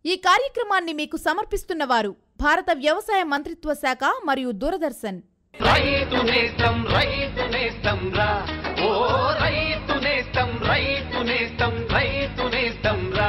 ఈ కార్యక్రమాన్ని మీకు సమర్పిస్తున్నవారు భారత వ్యవసాయ మంత్రిత్వ శాఖ మరియు దూరదర్శన్ రైతు నేస్తం రైతు నేస్తం రా ఓ రైతు నేస్తం రైతు నేస్తం రైతు నేస్తం రా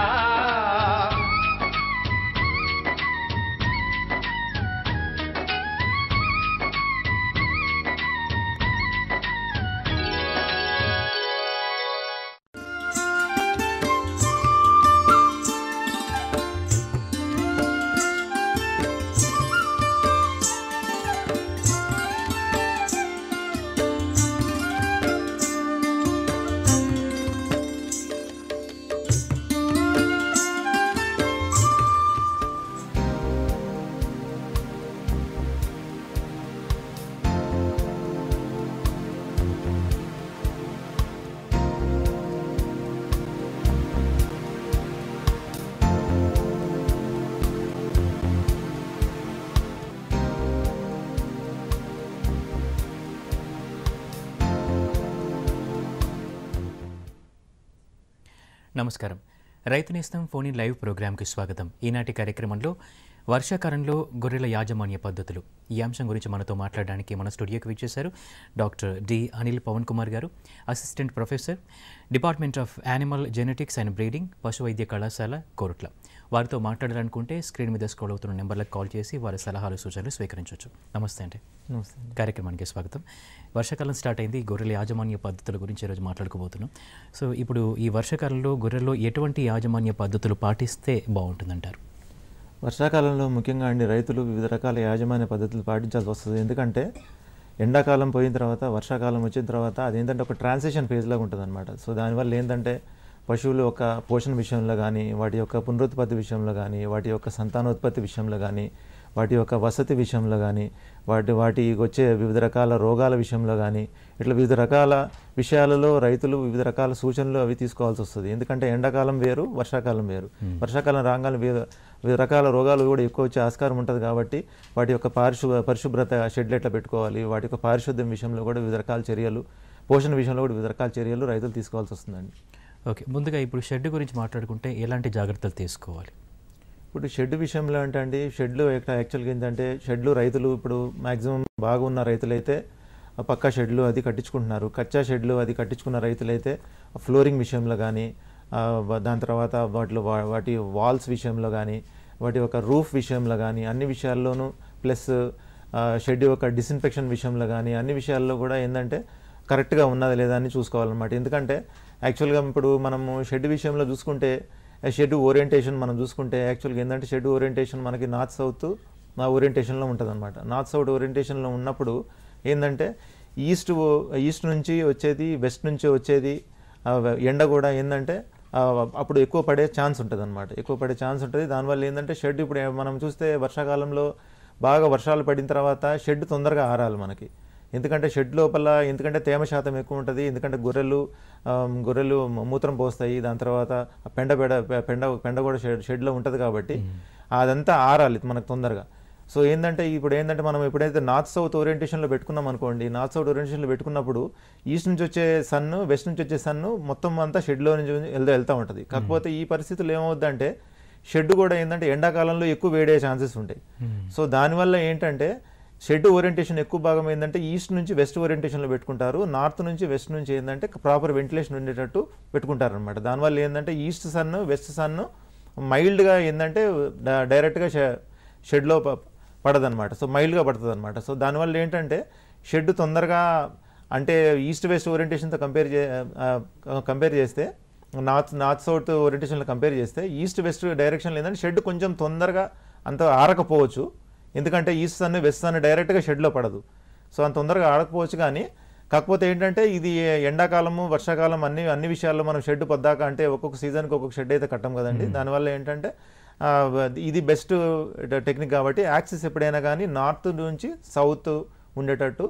నమస్కారం రైతు నేస్తం ఫోన్ ఇన్ లైవ్ ప్రోగ్రామ్కి స్వాగతం ఈనాటి కార్యక్రమంలో వర్షాకాలంలో గొర్రెల యాజమాన్య పద్ధతులు ఈ అంశం గురించి మనతో మాట్లాడడానికి మన స్టూడియోకి విచ్చేశారు doctor D Anil Pavan Kumar garu assistant professor department of animal genetics and breeding పశు వైద్య కళాశాల కోరుట్ల వారితో మాట్లాడాలనుకుంటే స్క్రీన్ మీద స్క్రోల్ అవుతున్న నెంబర్లకు కాల్ చేసి వారి సలహాలు సూచనలు స్వీకరించవచ్చు నమస్తే అండి నమస్తే కార్యక్రమానికి స్వాగతం వర్షాకాలం స్టార్ట్ అయింది గొర్రెల యాజమాన్య పద్ధతుల గురించి ఈరోజు మాట్లాడుకోబోతున్నాం సో ఇప్పుడు ఈ వర్షాకాలంలో గొర్రెల్లో ఎటువంటి యాజమాన్య పద్ధతులు పాటిస్తే బాగుంటుందంటారు వర్షాకాలంలో ముఖ్యంగా అండి రైతులు వివిధ రకాల యాజమాన్య పద్ధతులు పాటించాల్సి వస్తుంది ఎందుకంటే ఎండాకాలం పోయిన తర్వాత వర్షాకాలం వచ్చిన తర్వాత అదేంటంటే ఒక ట్రాన్సిషన్ ఫేజ్ లాగా ఉంటుంది అనమాట సో దానివల్ల ఏంటంటే పశువుల యొక్క పోషణ విషయంలో కానీ వాటి యొక్క పునరుత్పత్తి విషయంలో కానీ వాటి యొక్క సంతానోత్పత్తి విషయంలో కానీ వాటి యొక్క వసతి విషయంలో కానీ వాటి వాటికి వచ్చే వివిధ రకాల రోగాల విషయంలో కానీ ఇట్లా వివిధ రకాల విషయాలలో రైతులు వివిధ రకాల సూచనలు అవి తీసుకోవాల్సి వస్తుంది ఎందుకంటే ఎండాకాలం వేరు వర్షాకాలం వేరు వర్షాకాలం రాగానే వివిధ వివిధ రకాల రోగాలు కూడా ఎక్కువ వచ్చే ఆస్కారం ఉంటుంది కాబట్టి వాటి యొక్క పారిశు పరిశుభ్రత షెడ్లు ఎట్లా పెట్టుకోవాలి వాటి యొక్క పారిశుద్ధ్యం విషయంలో కూడా వివిధ రకాల చర్యలు పోషణ విషయంలో కూడా వివిధ రకాల చర్యలు రైతులు తీసుకోవాల్సి వస్తుందండి ఓకే ముందుగా ఇప్పుడు షెడ్ గురించి మాట్లాడుకుంటే ఎలాంటి జాగ్రత్తలు తీసుకోవాలి ఇప్పుడు షెడ్ విషయంలో అంటే అండి షెడ్లు యాక్చువల్గా ఏంటంటే షెడ్లు రైతులు ఇప్పుడు మ్యాక్సిమం బాగున్న రైతులైతే ఆ పక్కా షెడ్లు అది కట్టించుకుంటున్నారు కచ్చా షెడ్లు అది కట్టించుకున్న రైతులైతే ఫ్లోరింగ్ విషయంలో కానీ దాని తర్వాత వాటిలో వా- వాటి వాల్స్ విషయంలో కానీ వాటి యొక్క రూఫ్ విషయంలో కానీ అన్ని విషయాల్లోనూ ప్లస్ షెడ్ యొక్క డిస్ఇన్ఫెక్షన్ విషయంలో కానీ అన్ని విషయాల్లో కూడా ఏంటంటే కరెక్ట్గా ఉన్నదా లేదా అని చూసుకోవాలన్నమాట ఎందుకంటే యాక్చువల్గా ఇప్పుడు మనము షెడ్ విషయంలో చూసుకుంటే షెడ్ ఓరియంటేషన్ మనం చూసుకుంటే యాక్చువల్గా ఏంటంటే షెడ్ ఓరియంటేషన్ మనకి నార్త్ సౌత్ నా ఓరియంటేషన్లో ఉంటుంది అనమాట నార్త్ సౌత్ ఓరియంటేషన్లో ఉన్నప్పుడు ఏంటంటే ఈస్ట్ ఈస్ట్ నుంచి వచ్చేది వెస్ట్ నుంచి వచ్చేది ఆ, ఎండ కూడా ఏంటంటే ఆ, అప్పుడు ఎక్కువ పడే ఛాన్స్ ఉంటుంది అనమాట ఎక్కువ పడే ఛాన్స్ ఉంటుంది దానివల్ల ఏంటంటే షెడ్ ఇప్పుడు ఏ- మనం చూస్తే వర్షాకాలంలో బాగా వర్షాలు పడిన తర్వాత షెడ్ తొందరగా ఆరాలి మనకి ఎందుకంటే షెడ్ లోపల ఎందుకంటే తేమ శాతం ఎక్కువ ఉంటుంది ఎందుకంటే గొర్రెలు ఆమ్, గొర్రెలు మూత్రం పోస్తాయి దాని తర్వాత ఆ పెండ పెడ పెండ పెండ కూడా షెడ్ షెడ్లో ఉంటుంది కాబట్టి అదంతా ఆరాలి మనకు తొందరగా సో ఏంటంటే ఇప్పుడు ఏంటంటే మనం ఎప్పుడైతే నార్త్ సౌత్ ఓరియంటేషన్లో పెట్టుకున్నాం అనుకోండి నార్త్ సౌత్ ఓరియంటేషన్లో పెట్టుకున్నప్పుడు ఈస్ట్ నుంచి వచ్చే సన్ వెస్ట్ నుంచి వచ్చే సన్ మొత్తం అంతా షెడ్లో నుంచి వెళ్తా వెళ్తూ ఉంటుంది కాకపోతే ఈ పరిస్థితులు ఏమవుద్దంటే షెడ్ కూడా ఏంటంటే ఎండాకాలంలో ఎక్కువ వేడే ఛాన్సెస్ ఉంటాయి సో దానివల్ల ఏంటంటే షెడ్ ఓరియంటేషన్ ఎక్కువ భాగం ఏంటంటే ఈస్ట్ నుంచి వెస్ట్ ఓరియంటేషన్లో పెట్టుకుంటారు నార్త్ నుంచి వెస్ట్ నుంచి ఏంటంటే ప్రాపర్ వెంటిలేషన్ ఉండేటట్టు పెట్టుకుంటారు అనమాట దానివల్ల ఏంటంటే ఈస్ట్ సన్ వెస్ట్ సన్ మైల్డ్గా ఏంటంటే డ- డైరెక్ట్గా షె- షెడ్లో ప- పడదనమాట సో మైల్డ్గా పడుతుంది అనమాట సో దానివల్ల ఏంటంటే షెడ్ తొందరగా అంటే ఈస్ట్ వెస్ట్ ఓరియంటేషన్తో కంపేర్ చే కంపేర్ చేస్తే నార్త్ నార్త్ సౌత్ ఓరియంటేషన్లో కంపేర్ చేస్తే ఈస్ట్ వెస్ట్ డైరెక్షన్లో ఏంటంటే షెడ్ కొంచెం తొందరగా అంత ఆరకపోవచ్చు ఎందుకంటే ఈస్ట్ సన్ వెస్ట్ సన్ డైరెక్ట్గా షెడ్లో పడదు సో అంత తొందరగా ఆడకపోవచ్చు కానీ కాకపోతే ఏంటంటే ఇది ఎండాకాలము వర్షాకాలం అన్ని అన్ని విషయాల్లో మనం షెడ్ పొద్దాక అంటే ఒక్కొక్క సీజన్కి ఒక్కొక్క షెడ్ అయితే కట్టం కదండి దానివల్ల ఏంటంటే ఆ, ఇది బెస్ట్ టెక్నిక్ కాబట్టి యాక్సిస్ ఎప్పుడైనా కానీ నార్త్ నుంచి సౌత్ ఉండేటట్టు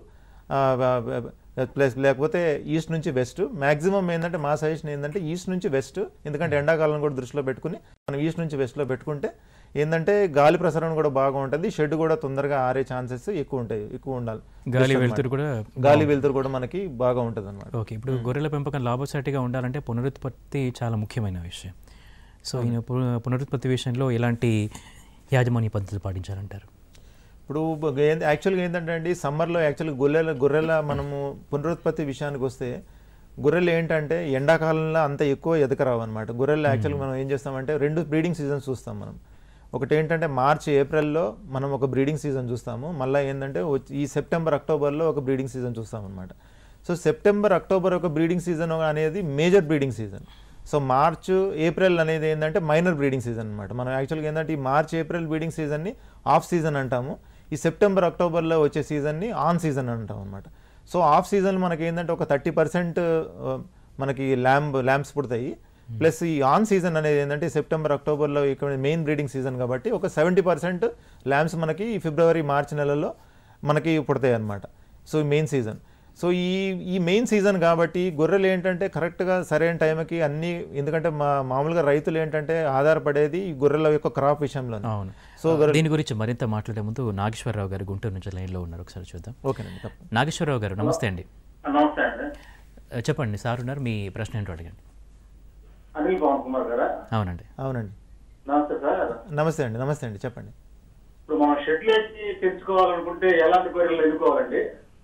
ప్లస్ లేకపోతే ఈస్ట్ నుంచి వెస్ట్ మాక్సిమం ఏంటంటే మా సజెషన్ ఏంటంటే ఈస్ట్ నుంచి వెస్ట్ ఎందుకంటే ఎండాకాలం కూడా దృష్టిలో పెట్టుకుని మనం ఈస్ట్ నుంచి వెస్ట్లో పెట్టుకుంటే ఏంటంటే గాలి ప్రసరణ కూడా బాగా ఉంటుంది షెడ్ కూడా తొందరగా ఆరే ఛాన్సెస్ ఎక్కువ ఉంటాయి ఎక్కువ ఉండాలి గాలి వెలుతురు కూడా గాలి వెలుతురు కూడా మనకి బాగా ఉంటుంది అనమాట ఓకే ఇప్పుడు గొర్రెల పెంపకం లాభసాటిగా ఉండాలంటే పునరుత్పత్తి చాలా ముఖ్యమైన విషయం సో ఈయన పు- పునరుత్పత్తి విషయంలో ఎలాంటి యాజమాన్య పద్ధతులు పాటించాలంటారు ఇప్పుడు ఏంది యాక్చువల్గా ఏంటంటే అండి సమ్మర్లో యాక్చువల్గా గొర్రెల గొర్రెల మనము పునరుత్పత్తి విషయానికి వస్తే గొర్రెలు ఏంటంటే ఎండాకాలంలో అంత ఎక్కువ ఎదకరావు అనమాట గొర్రెలు యాక్చువల్గా మనం ఏం చేస్తామంటే రెండు బ్రీడింగ్ సీజన్స్ చూస్తాం మనం ఒకటి ఏంటంటే మార్చ్ ఏప్రిల్లో మనం ఒక బ్రీడింగ్ సీజన్ చూస్తాము మళ్ళీ ఏంటంటే వచ్చి- ఈ సెప్టెంబర్ అక్టోబర్లో ఒక బ్రీడింగ్ సీజన్ చూస్తాం అనమాట సో సెప్టెంబర్ అక్టోబర్ ఒక బ్రీడింగ్ సీజన్ అనేది major breeding season so March April అనేది ఏంటంటే మైనర్ బ్రీడింగ్ సీజన్ అనమాట మనం యాక్చువల్గా ఏంటంటే ఈ మార్చ్ ఏప్రిల్ బ్రీడింగ్ సీజన్ని ఆఫ్ సీజన్ అంటాము ఈ సెప్టెంబర్ అక్టోబర్లో వచ్చే సీజన్ని ఆన్ సీజన్ అంటాం అనమాట సో ఆఫ్ సీజన్ మనకి ఏంటంటే ఒక థర్టీ పర్సెంట్ మనకి ల్యాంబ్ ల్యాంప్స్ పుడతాయి ప్లస్ ఈ ఆన్ సీజన్ అనేది ఏంటంటే సెప్టెంబర్ అక్టోబర్లో ఇక్కడ మెయిన్ బ్రీడింగ్ సీజన్ కాబట్టి ఒక సెవెంటీ పర్సెంట్ ల్యాంప్స్ మనకి ఈ ఫిబ్రవరి మార్చ్ నెలలో మనకి పుడతాయి అన్నమాట సో ఈ మెయిన్ సీజన్ సో ఈ ఈ మెయిన్ సీజన్ కాబట్టి గొర్రెలు ఏంటంటే కరెక్ట్గా సరైన టైంకి అన్ని ఎందుకంటే మా మామూలుగా రైతులు ఏంటంటే ఆధారపడేది ఈ గొర్రెల యొక్క క్రాప్ విషయంలో అవును సో దీని గురించి మరింత మాట్లాడే ముందు నాగేశ్వరరావు గారు గుంటూరు నుంచి లైన్లో ఉన్నారు ఒకసారి చూద్దాం ఓకేనండి తప్ప నాగేశ్వరరావు గారు నమస్తే అండి నమస్తే అండి ఆ, చెప్పండి సార్ ఉన్నారు మీ ప్రశ్న ఏంటో అడగండి అనిల్ పవన్ కుమార్ గారా అవునండి అవునండి నమస్తే సార్ నమస్తే అండి నమస్తే అండి చెప్పండి ఇప్పుడు మనం షెడ్లు వేసి పెంచుకోవాలనుకుంటే ఎలాంటి గొర్రెలు ఎన్నుకోవాలండి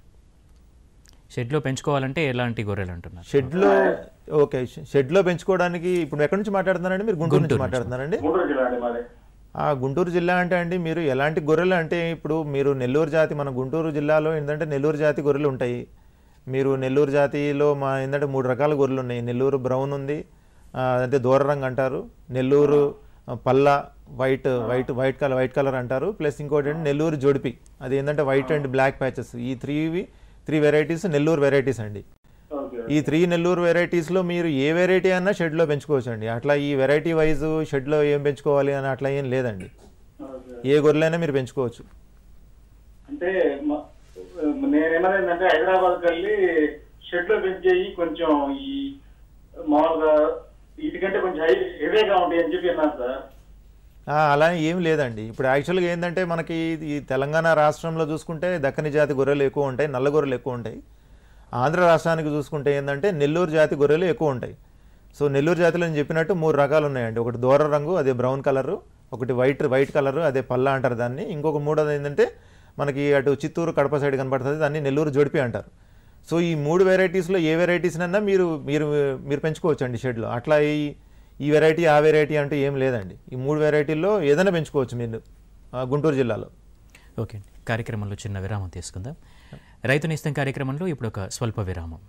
షెడ్లో పెంచుకోవాలంటే ఎలాంటి గొర్రెలు అంటున్నారు షెడ్లో ఓకే షెడ్లో పెంచుకోవడానికి ఇప్పుడు ఎక్కడి నుంచి మాట్లాడుతున్నారండి మీరు గుంటూరు నుంచి మాట్లాడుతున్నారండి గుంటూరు జిల్లా అండి మాది ఆ గుంటూరు జిల్లా అంటే అండి మీరు ఎలాంటి గొర్రెలు అంటే ఇప్పుడు మీరు నెల్లూరు జాతి మన గుంటూరు జిల్లాలో ఏంటంటే నెల్లూరు జాతి గొర్రెలు ఉంటాయి మీరు నెల్లూరు జాతిలో మా ఏంటంటే మూడు రకాల గొర్రెలు ఉన్నాయి నెల్లూరు బ్రౌన్ ఉంది ఆ, అంటే దూర రంగు అంటారు నెల్లూరు ఆ, పల్ల white white white colour white colour అంటారు ప్లస్ ఇంకోటి ఏంటి నెల్లూరు జొడిపి అది ఏంటంటే వైట్ అండ్ బ్లాక్ ప్యాచెస్ ఈ త్రీవి త్రీ వెరైటీస్ నెల్లూరు వెరైటీస్ అండి ఓకే ఈ త్రీ నెల్లూరు వెరైటీస్లో మీరు ఏ వెరైటీ అన్నా షెడ్లో పెంచుకోవచ్చు అండి అట్లా ఈ వెరైటీ వైజ్ షెడ్లో ఏం పెంచుకోవాలి అని అట్లా ఏం లేదండి ఓకే. ఏ గొర్రెలైనా మీరు పెంచుకోవచ్చు అంటే మ- నేనేమనేందంటే హైదరాబాద్ వెళ్ళి షెడ్ లో పెంచేయి కొంచెం ఈ మామూలుగా వీటికంటే కొంచెం హై హెవీగా ఉంటాయి అని చెప్పి విన్నాను సార్ ఆ, అలా ఏం లేదండి ఇప్పుడు యాక్చువల్గా ఏంటంటే మనకి ఈ తెలంగాణ రాష్ట్రంలో చూసుకుంటే దక్కని జాతి గొర్రెలు ఎక్కువ ఉంటాయి నల్ల గొర్రెలు ఎక్కువ ఉంటాయి ఆంధ్ర రాష్ట్రానికి చూసుకుంటే ఏంటంటే నెల్లూరు జాతి గొర్రెలు ఎక్కువ ఉంటాయి సో నెల్లూరు జాతిలో నేను చెప్పినట్టు మూడు రకాలు ఉన్నాయండి ఒకటి దూర రంగు అదే బ్రౌన్ కలరు ఒకటి వైట్ వైట్ కలరు అదే పల్లా అంటారు దాన్ని ఇంకొక మూడోది ఏంటంటే మనకి అటు చిత్తూరు కడప సైడ్ కనపడుతుంది దాన్ని నెల్లూరు జొడిపి అంటారు సో ఈ మూడు వెరైటీస్లో ఏ వెరైటీస్నన్నా మీరు మీరు మీరు పెంచుకోవచ్చు అండి షెడ్లో అట్లా ఈ ఈ వెరైటీ ఆ వెరైటీ అంటూ ఏం లేదండి ఈ మూడు వెరైటీల్లో ఏదైనా పెంచుకోవచ్చు మీరు ఆ, గుంటూరు జిల్లాలో ఓకే అండి కార్యక్రమంలో చిన్న విరామం తీసుకుందాం రైతు నేస్తం కార్యక్రమంలో ఇప్పుడు ఒక స్వల్ప విరామం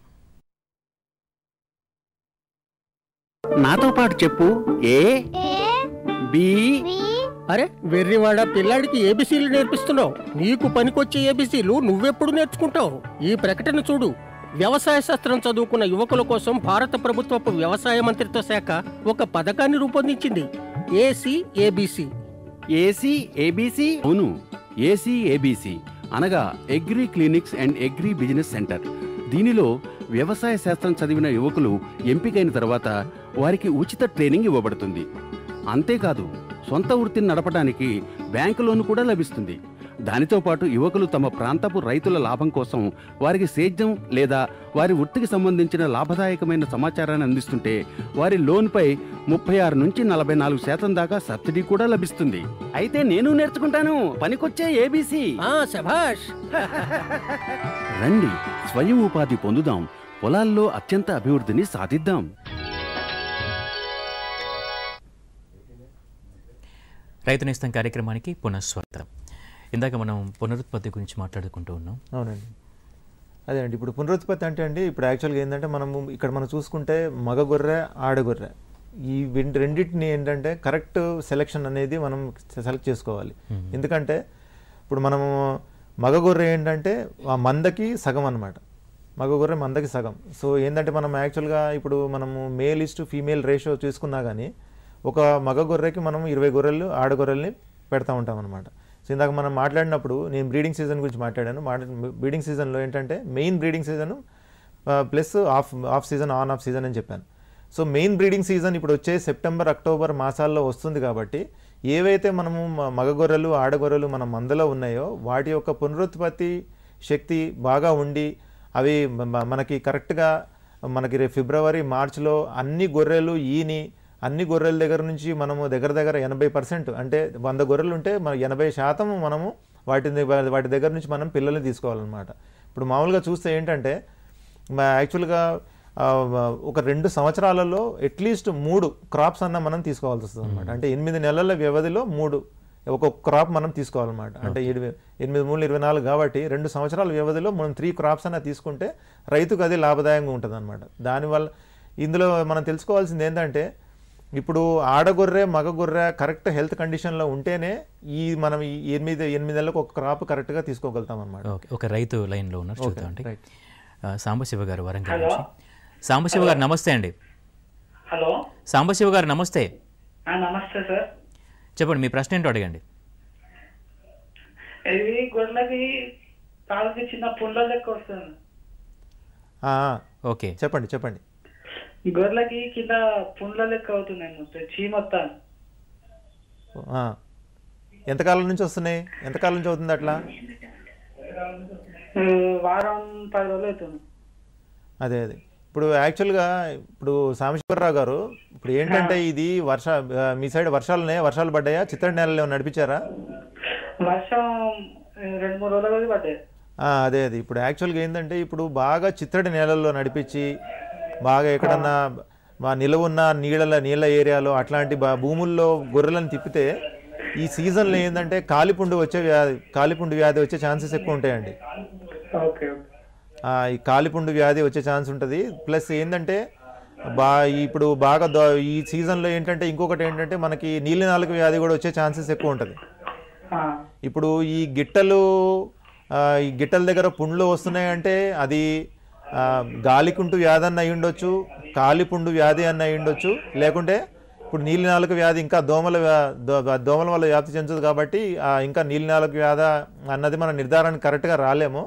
నాతో పాటు చెప్పు ఏ బి అరే వెర్రివాడ పిల్లాడికి ఏబిసీలు నేర్పిస్తున్నావు నీకు పనికొచ్చే ఏబిసీలు నువ్వెప్పుడు నేర్చుకుంటావు ఈ ప్రకటన చూడు వ్యవసాయ శాస్త్రం చదువుకున్న యువకుల కోసం భారత ప్రభుత్వపు వ్యవసాయ మంత్రిత్వ శాఖ ఒక పథకాన్ని రూపొందించింది ఏసీ ఏబిసి ఏసీ ఏబిసి అవును ఏసీ ఏబిసి అనగా agri clinics and agri business centre దీనిలో వ్యవసాయ శాస్త్రం చదివిన యువకులు ఎంపికైన తర్వాత వారికి ఉచిత ట్రైనింగ్ ఇవ్వబడుతుంది అంతేకాదు సొంత వృత్తిని నడపడానికి బ్యాంకు లోను కూడా లభిస్తుంది దానితో పాటు యువకులు తమ ప్రాంతపు రైతుల లాభం కోసం వారికి సేద్యం లేదా వారి వృత్తికి సంబంధించిన లాభదాయకమైన సమాచారాన్ని అందిస్తుంటే వారి లోన్పై ముప్పై ఆరు నుంచి నలభై నాలుగు శాతం దాకా సబ్సిడీ కూడా లభిస్తుంది అయితే నేను నేర్చుకుంటాను పనికొచ్చే ఏబీసీ ఆ శభాష్ రండి స్వయం ఉపాధి పొందుదాం పొలాల్లో అత్యంత అభివృద్ధిని సాధిద్దాం రైతు నేస్తం కార్యక్రమానికి పునఃస్వాగతం ఇందాక మనం పునరుత్పత్తి గురించి మాట్లాడుకుంటూ ఉన్నాం అవునండి అదే అండి ఇప్పుడు పునరుత్పత్తి అంటే అండి ఇప్పుడు యాక్చువల్గా ఏంటంటే మనము ఇక్కడ మనం చూసుకుంటే మగ గొర్రె ఆడగొర్రె ఈ విన్- రెండింటిని ఏంటంటే కరెక్ట్ సెలెక్షన్ అనేది మనం సెలెక్ట్ చేసుకోవాలి ఎందుకంటే ఇప్పుడు మనము మగ గొర్రె ఏంటంటే ఆ మందకి సగం అన్నమాట మగ గొర్రె మందకి సగం సో ఏంటంటే మనం యాక్చువల్గా ఇప్పుడు మనము male is to female ratio చూసుకున్నా కానీ ఒక మగ గొర్రెకి మనం ఇరవై గొర్రెలు ఆడ గొర్రెల్ని పెడతా ఉంటాం అనమాట సో ఇందాక మనం మాట్లాడినప్పుడు నేను బ్రీడింగ్ సీజన్ గురించి మాట్లాడాను బ్రీడింగ్ సీజన్లో ఏంటంటే main breeding season plus off off season on off season అని చెప్పాను సో మెయిన్ బ్రీడింగ్ సీజన్ ఇప్పుడు వచ్చే సెప్టెంబర్ అక్టోబర్ మాసాల్లో వస్తుంది కాబట్టి ఏవైతే మనము మ- మగ గొర్రెలు ఆడగొర్రెలు మన మందలో ఉన్నాయో వాటి యొక్క పునరుత్పత్తి శక్తి బాగా ఉండి అవి మ- మ- మనకి కరెక్ట్గా మనకి రేపు ఫిబ్రవరి మార్చిలో అన్ని గొర్రెలు ఈని అన్ని గొర్రెల దగ్గర నుంచి మనము దగ్గర దగ్గర ఎనభై పర్సెంట్ అంటే వంద గొర్రెలు ఉంటే మన ఎనభై శాతం మనము వాటిని వాటి దగ్గర నుంచి మనం పిల్లల్ని తీసుకోవాలన్నమాట ఇప్పుడు మామూలుగా చూస్తే ఏంటంటే మా యాక్చువల్గా ఆ, ఒక రెండు సంవత్సరాలలో అట్లీస్ట్ మూడు క్రాప్స్ అన్న మనం తీసుకోవాల్సి వస్తుంది అనమాట అంటే ఎనిమిది నెలల వ్యవధిలో మూడు ఒక్కొక్క క్రాప్ మనం తీసుకోవాలన్నమాట అంటే ఇరవై ఎనిమిది మూడు ఇరవై నాలుగు కాబట్టి రెండు సంవత్సరాల వ్యవధిలో మనం త్రీ క్రాప్స్ అన్న తీసుకుంటే రైతుకు అది లాభదాయంగా ఉంటుంది అనమాట దానివల్ల ఇందులో మనం తెలుసుకోవాల్సింది ఏంటంటే ఇప్పుడు ఆడగొర్రె మగ గొర్రె కరెక్ట్ హెల్త్ కండిషన్లో ఉంటేనే ఈ మనం ఈ ఎనిమిది ఎనిమిది నెలలకు ఒక క్రాప్ కరెక్ట్గా తీసుకోగలుగుతాం అనమాట ఓకే ఒక రైతు లైన్లో ఉన్నారు చూద్దాం అండి రైట్. ఆ, సాంబశివ గారు వరంగల్ నుంచి సాంబశివ గారు నమస్తే అండి హలో సాంబశివ గారు నమస్తే ఆ, నమస్తే సార్ చెప్పండి మీ ప్రశ్న ఏంటో అడగండి ఇది గొర్రెలకి కాళ్ళకి చిన్న పుండ్ల లెక్క వస్తుంది ఆ, ఓకే చెప్పండి చెప్పండి గొర్రెలకి కింద పుండ్ల లెక్క అవుతున్నాయి మొత్తం చీమొత్తాను ఆ. ఎంతకాలం నుంచి వస్తున్నాయి ఎంతకాలం నుంచి అవుతుంది అట్లా వారం పది రోజులు అవుతుంది అదే అదే ఇప్పుడు యాక్చువల్గా ఇప్పుడు సాంబశివరావు గారు ఇప్పుడు ఏంటంటే ఇది వర్ష ఆ, మీ సైడ్ వర్షాలునే వర్షాలు పడ్డాయా చిత్తడి నేలలో నడిపించారా వర్షం ఆ, రెండు మూడు రోజుల రోజు పడ్డాయి ఆ, అదే అది ఇప్పుడు యాక్చువల్గా ఏంటంటే ఇప్పుడు బాగా చిత్తడి నేలల్లో నడిపించి బాగా ఎక్కడన్నా మా నిలవున్న నీళ్ళ నీళ్ళ ఏరియాలో అట్లాంటి బా- భూముల్లో గొర్రెలను తిప్పితే ఈ సీజన్లో ఏంటంటే కాలిపుండు వచ్చే వ్యాధి కాలిపుండు వ్యాధి వచ్చే ఛాన్సెస్ ఎక్కువ ఉంటాయండి ఓకే ఓకే ఆ, ఈ కాలిపుండు వ్యాధి వచ్చే ఛాన్స్ ఉంటుంది ప్లస్ ఏంటంటే బా ఇప్పుడు బాగా దో- ఈ సీజన్లో ఏంటంటే ఇంకొకటి ఏంటంటే మనకి నీలి నాలుగు వ్యాధి కూడా వచ్చే ఛాన్సెస్ ఎక్కువ ఉంటుంది ఆ, ఇప్పుడు ఈ గిట్టలు ఆ, ఈ గిట్టల దగ్గర పుండ్లు వస్తున్నాయంటే అది ఆ, గాలికుంటు వ్యాధి అన్న అయి ఉండొచ్చు కాలిపుండు వ్యాధి అన్న అయి ఉండొచ్చు లేకుంటే ఇప్పుడు నీలి నాలుక వ్యాధి ఇంకా దోమల వ్యా- దో- దోమల వల్ల వ్యాప్తి చెందుతుంది కాబట్టి ఆ, ఇంకా నీలి నాలుక వ్యాధి అన్నది మన నిర్ధారణ కరెక్ట్గా రాలేము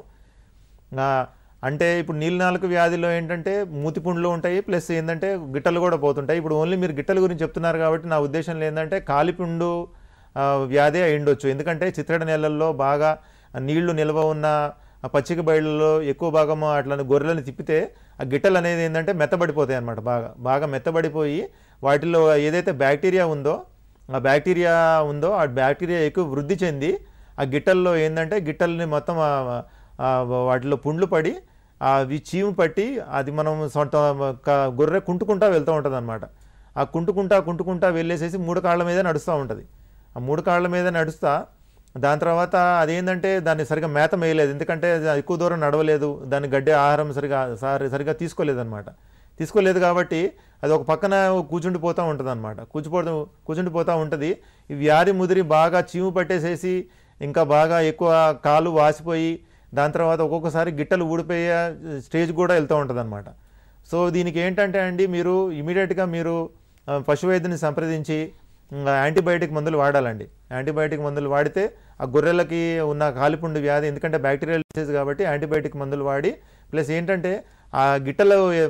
ఆ, అంటే ఇప్పుడు నీళ్ళ నాలుక వ్యాధిలో ఏంటంటే మూతి పుండ్లు ఉంటాయి ప్లస్ ఏంటంటే గిట్టలు కూడా పోతుంటాయి ఇప్పుడు ఓన్లీ మీరు గిట్టల గురించి చెప్తున్నారు కాబట్టి నా ఉద్దేశంలో ఏంటంటే కాలిపుండు ఆ, వ్యాధి అయి ఉండొచ్చు ఎందుకంటే చిత్రడ నెలల్లో బాగా నీళ్లు నిల్వ ఉన్న ఆ పచ్చిక బయళ్ళలో ఎక్కువ భాగం అట్లా గొర్రెలను తిప్పితే ఆ గిట్టలు అనేది ఏంటంటే మెత్తబడిపోతాయి అన్నమాట బాగా బాగా మెత్తబడిపోయి వాటిలో ఏదైతే బ్యాక్టీరియా ఉందో ఆ బ్యాక్టీరియా ఉందో ఆ బ్యాక్టీరియా ఎక్కువ వృద్ధి చెంది ఆ గిట్టల్లో ఏంటంటే గిట్టల్ని మొత్తం ఆ- ఆ వాటిలో పుండ్లు పడి అవి చీము పట్టి అది మనం సొంత క- గొర్రె కుంటుకుంటా వెళ్తూ ఉంటుంది అనమాట ఆ కుంటుకుంటా కుంటుకుంటా వెళ్ళేసేసి మూడు కాళ్ళ మీద నడుస్తూ ఉంటుంది ఆ మూడు కాళ్ళ మీద నడుస్తా దాని తర్వాత అదేంటంటే దాన్ని సరిగా మేత మేయలేదు ఎందుకంటే అది ఎక్కువ దూరం నడవలేదు దాని గడ్డి ఆహారం సరిగా సరి సరిగా తీసుకోలేదన్నమాట తీసుకోలేదు కాబట్టి అది ఒక పక్కన కూర్చుండిపోతూ ఉంటుంది అనమాట కూర్చుపోతూ కూర్చుండిపోతూ ఉంటుంది ఈ వ్యాధి ముదిరి బాగా చీము పట్టేసేసి ఇంకా బాగా ఎక్కువ కాలు వాసిపోయి దాని తర్వాత ఒక్కొక్కసారి గిట్టలు ఊడిపోయే స్టేజ్ కూడా వెళ్తూ ఉంటుంది అనమాట సో దీనికి ఏంటంటే అండి మీరు ఇమీడియట్గా మీరు ఆ, పశు వైద్యుని సంప్రదించి ఉమ్, యాంటీబయాటిక్ మందులు వాడాలండి యాంటీబయాటిక్ మందులు వాడితే ఆ గొర్రెలకి ఉన్న కాలిపుండు వ్యాధి ఎందుకంటే బ్యాక్టీరియల్ డిసీజ్ కాబట్టి యాంటీబయాటిక్ మందులు వాడి ప్లస్ ఏంటంటే ఆ గిట్టలో ఏ-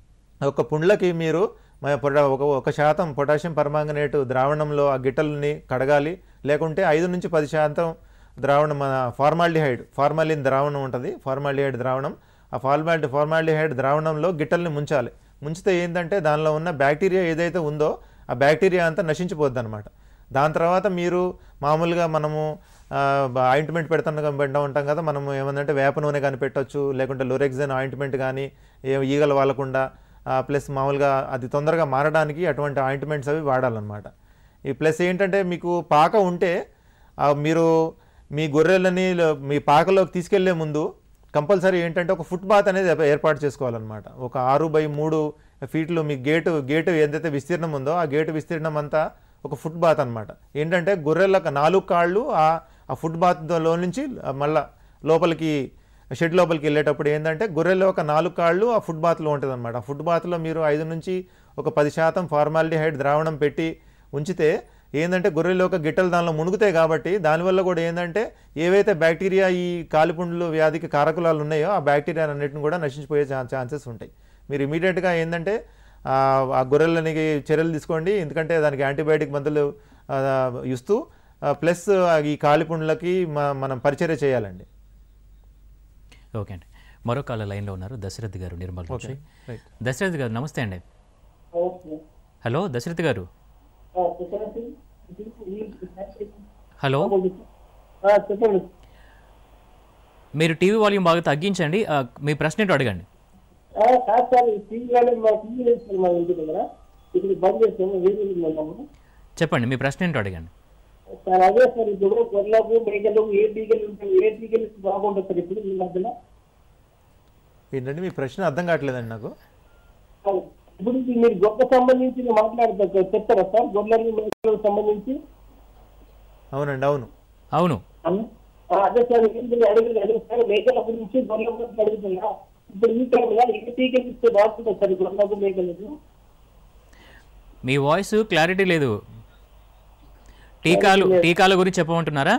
ఒక పుండ్లకి మీరు మ- పొట- ఒక ఒక శాతం పొటాషియం పర్మాంగనేట్ ద్రావణంలో ఆ గిట్టలని కడగాలి లేకుంటే ఐదు నుంచి పది శాతం ద్రావణం మన ఫార్మాల్డిహైడ్ ఫార్మాలిన్ ద్రావణం ఉంటుంది ఫార్మాల్డిహైడ్ ద్రావణం ఆ ఫార్మాల్డి ఫార్మాల్డిహైడ్ ద్రావణంలో గిట్టల్ని ముంచాలి ముంచితే ఏంటంటే దానిలో ఉన్న బ్యాక్టీరియా ఏదైతే ఉందో ఆ బ్యాక్టీరియా అంతా నశించిపోద్ది అనమాట దాని తర్వాత మీరు మామూలుగా మనము ఆయింట్మెంట్ పెడుతున్నా పెడతా ఉంటాం కదా మనం ఏమందంటే వేప నూనె కానీ పెట్టొచ్చు లేకుంటే లోరెక్జన్ ఆయింట్మెంట్ కానీ ఏ ఈగలు వాలకుండా ప్లస్ మామూలుగా అది తొందరగా మారడానికి అటువంటి ఆయింట్మెంట్స్ అవి వాడాలన్నమాట ఈ ప్లస్ ఏంటంటే మీకు పాక ఉంటే ఆ, మీరు మీ గొర్రెలని లో- మీ పాకలోకి తీసుకెళ్లే ముందు కంపల్సరీ ఏంటంటే ఒక ఫుట్ బాత్ అనేది ఏర్ప- ఏర్పాటు చేసుకోవాలన్నమాట ఒక ఆరు బై మూడు ఫీట్లు మీ గేటు గేటు ఏదైతే విస్తీర్ణం ఉందో ఆ గేటు విస్తీర్ణం అంతా ఒక ఫుట్ బాత్ అనమాట ఏంటంటే గొర్రెలకు నాలుగు కాళ్ళు ఆ ఆ ఫుట్ బాత్లో నుంచి మళ్ళా లోపలికి షెడ్ లోపలికి వెళ్ళేటప్పుడు ఏంటంటే గొర్రెల్లో ఒక నాలుగు కాళ్ళు ఆ ఫుట్ బాత్లో ఉంటుంది అనమాట ఆ ఫుట్ బాత్లో మీరు ఐదు నుంచి ఒక పది శాతం ఫార్మాలిడిహైడ్ ద్రావణం పెట్టి ఉంచితే ఏంటంటే గొర్రెలు ఒక గిట్టలు దానిలో మునుగుతాయి కాబట్టి దానివల్ల కూడా ఏంటంటే ఏవైతే బ్యాక్టీరియా ఈ కాలిపుండ్లు వ్యాధికి కారకులాలు ఉన్నాయో ఆ బ్యాక్టీరియా అన్నిటిని కూడా నశించిపోయే ఛా- ఛాన్సెస్ ఉంటాయి మీరు ఇమీడియట్గా ఏంటంటే ఆ ఆ గొర్రెలనికి చర్యలు తీసుకోండి ఎందుకంటే దానికి యాంటీబయాటిక్ మందులు ఆ, ఇస్తూ ప్లస్ ఈ కాలిపుండ్లకి మ- మనం పరిచర్య చేయాలండి ఓకే అండి మరో కాల లైన్లో ఉన్నారు దశరథ్ గారు నిర్మల్ నుంచి రైట్ దశరథ్ గారు నమస్తే అండి ఓకే హలో దశరథ్ గారు హలో చెప్పండి మీరు టీవీ వాల్యూమ్ బాగా తగ్గించండి ఆ, మీ ప్రశ్న ఏంటో అడగండి ఆ, కాదు సార్ ఈ టీవీ కానీ మా టీవీ లేదు సార్ మా ఇంటి దగ్గర ఇప్పుడు బంద్ చేసాము వేరే ఉన్నాము చెప్పండి మీ ప్రశ్న ఏంటో అడగండి సార్ అదే సార్ ఇప్పుడు గొర్రెలకు మేకలు ఏ టీకలు ఉంటాయి ఏ టీకలు బాగుంటుంది సార్ ఇప్పుడు ఈ మధ్యన ఏంటంటే మీ ప్రశ్న అర్థం కావట్లేదండి నాకు సార్, ఇప్పుడు ఇది మీరు గొప్ప సంబంధించి మాట్లాడతారు సార్ చెప్తారా సార్ గొర్రెలు మేకలకు సంబంధించి అవునండి అవును అవును ఆ, అదే సార్ ఏంటి అడుగుతుంది అదే సార్ మేకల గురించి గొర్రెల గురించి అడుగుతున్నా ఇప్పుడు ఈ టైంలో ఏ టీకలు ఇస్తే బాగుంటుంది సార్ గొర్రెలకు మేకలకు మీ వాయిస్ క్లారిటీ లేదు టీకాలు టీకాల గురించి చెప్పమంటున్నారా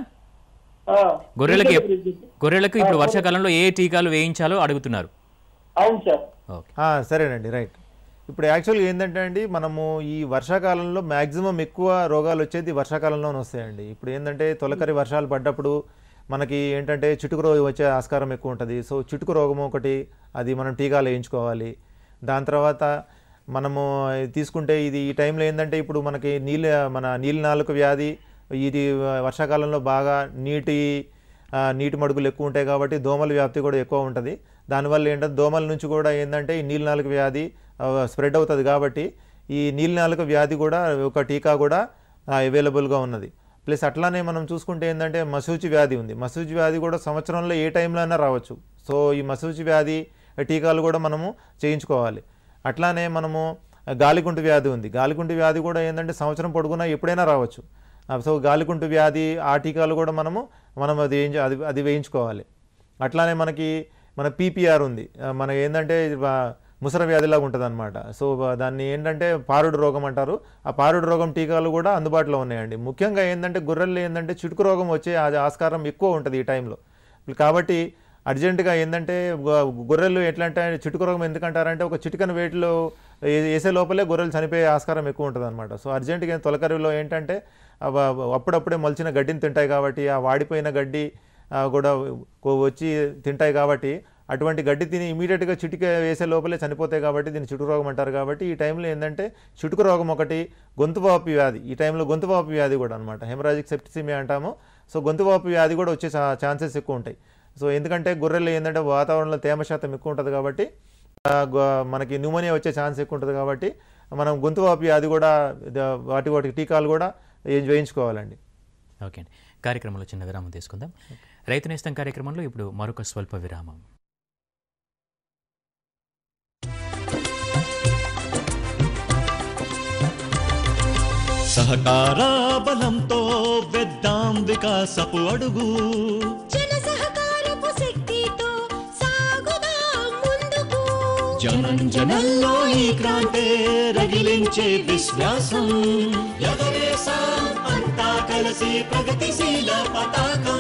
ఆ, గొర్రెలకి టీకాల గురించి. గొర్రెలకు ఇప్పుడు వర్షాకాలంలో ఏ టీకాలు వేయించాలో అడుగుతున్నారు అవును సార్ ఓకే ఆ, సరేనండి రైట్ ఇప్పుడు యాక్చువల్గా ఏంటంటే అండి మనము ఈ వర్షాకాలంలో మ్యాక్సిమం ఎక్కువ రోగాలు వచ్చేది వర్షాకాలంలోనే వస్తాయండి ఇప్పుడు ఏంటంటే తొలకరి వర్షాలు పడ్డప్పుడు మనకి ఏంటంటే చిటుకు రోగం వచ్చే ఆస్కారం ఎక్కువ ఉంటుంది సో చిటుకు రోగం ఒకటి అది మనం టీకాలు వేయించుకోవాలి దాని తర్వాత మనము తీసుకుంటే ఇది ఈ టైంలో ఏంటంటే ఇప్పుడు మనకి నీళ్ళ మన నీళ్ళ నాలుక వ్యాధి ఇది వర్షాకాలంలో బాగా నీటి ఆ, నీటి మడుగులు ఎక్కువ ఉంటాయి కాబట్టి దోమల వ్యాప్తి కూడా ఎక్కువ ఉంటుంది దానివల్ల ఏంటంటే దోమల నుంచి కూడా ఏంటంటే ఈ నీళ్ళ నాలుక వ్యాధి స్ప్రెడ్ అవుతుంది కాబట్టి ఈ నీళ్ళ నాలుక వ్యాధి కూడా ఒక టీకా కూడా అవైలబుల్గా ఉన్నది ప్లస్ అట్లానే మనం చూసుకుంటే ఏంటంటే మసూచి వ్యాధి ఉంది మసూచి వ్యాధి కూడా సంవత్సరంలో ఏ టైంలో అయినా రావచ్చు సో ఈ మసూచి వ్యాధి టీకాలు కూడా మనము చేయించుకోవాలి అట్లానే మనము గాలికుంటు వ్యాధి ఉంది గాలికుంటు వ్యాధి కూడా ఏంటంటే సంవత్సరం పొడుగునా ఎప్పుడైనా రావచ్చు ఆ, సో గాలికుంటు వ్యాధి ఆ టీకాలు కూడా మనము మనం అది వేయించ అది అది వేయించుకోవాలి అట్లానే మనకి మన పీపీఆర్ ఉంది ఆ, మన ఏంటంటే ఆ, ముసర వ్యాధిలాగా ఉంటుంది అనమాట సో ఆ, దాన్ని ఏంటంటే పారుడు రోగం అంటారు ఆ పారుడు రోగం టీకాలు కూడా అందుబాటులో ఉన్నాయండి ముఖ్యంగా ఏంటంటే గొర్రెలు ఏంటంటే చిటుకు రోగం వచ్చే ఆ- ఆస్కారం ఎక్కువ ఉంటుంది ఈ టైంలో కాబట్టి అర్జెంటుగా ఏంటంటే గొ- గొర్రెలు ఎట్లా అంటే చిటుకు రోగం ఎందుకంటారంటే ఒక చిటికన వేటిలో ఏ- వేసే లోపలే గొర్రెలు చనిపోయే ఆస్కారం ఎక్కువ ఉంటుంది అనమాట సో అర్జెంటుగా తొలకరిలో ఏంటంటే అవ- అప్పుడప్పుడే మొలిచిన గడ్డిని తింటాయి కాబట్టి ఆ వాడిపోయిన గడ్డి ఆ, కూడా కొ- వచ్చి తింటాయి కాబట్టి అటువంటి గడ్డి తిని ఇమీడియట్గా చిటిక వేసే లోపలే చనిపోతాయి కాబట్టి దీన్ని చిటుకు రోగం అంటారు కాబట్టి ఈ టైంలో ఏంటంటే చిటుకు రోగం ఒకటి గొంతువాపు వ్యాధి ఈ టైంలో గొంతువాపు వ్యాధి కూడా అనమాట హెమరాజిక్ సెప్టిసిమియా అంటాము సో గొంతువాపు వ్యాధి కూడా వచ్చే ఛాన్సెస్ ఎక్కువ ఉంటాయి సో ఎందుకంటే గొర్రెలు ఏంటంటే వాతావరణంలో తేమ శాతం ఎక్కువ ఉంటుంది కాబట్టి ఆ, గొ- మనకి న్యూమోనియా వచ్చే ఛాన్స్ ఎక్కువ ఉంటుంది కాబట్టి మనం గొంతువాపు వ్యాధి కూడా ద- వాటి వాటి టీకాలు కూడా ఏ- వేయించుకోవాలండి ఓకే అండి కార్యక్రమంలో చిన్న విరామం తీసుకుందాం రైతు నేస్తం కార్యక్రమంలో ఇప్పుడు మరొక స్వల్ప విరామం సహకార బలంతో వెద్దాం వికాసపు అడుగు జన సహకారపు శక్తితో సాగుదాం ముందుకు జనం జనంలో ఈ క్రాంతే రగిలించే విశ్వాసం ఎగరేసాం అంతా కలిసి ప్రగతిశీల పతాకం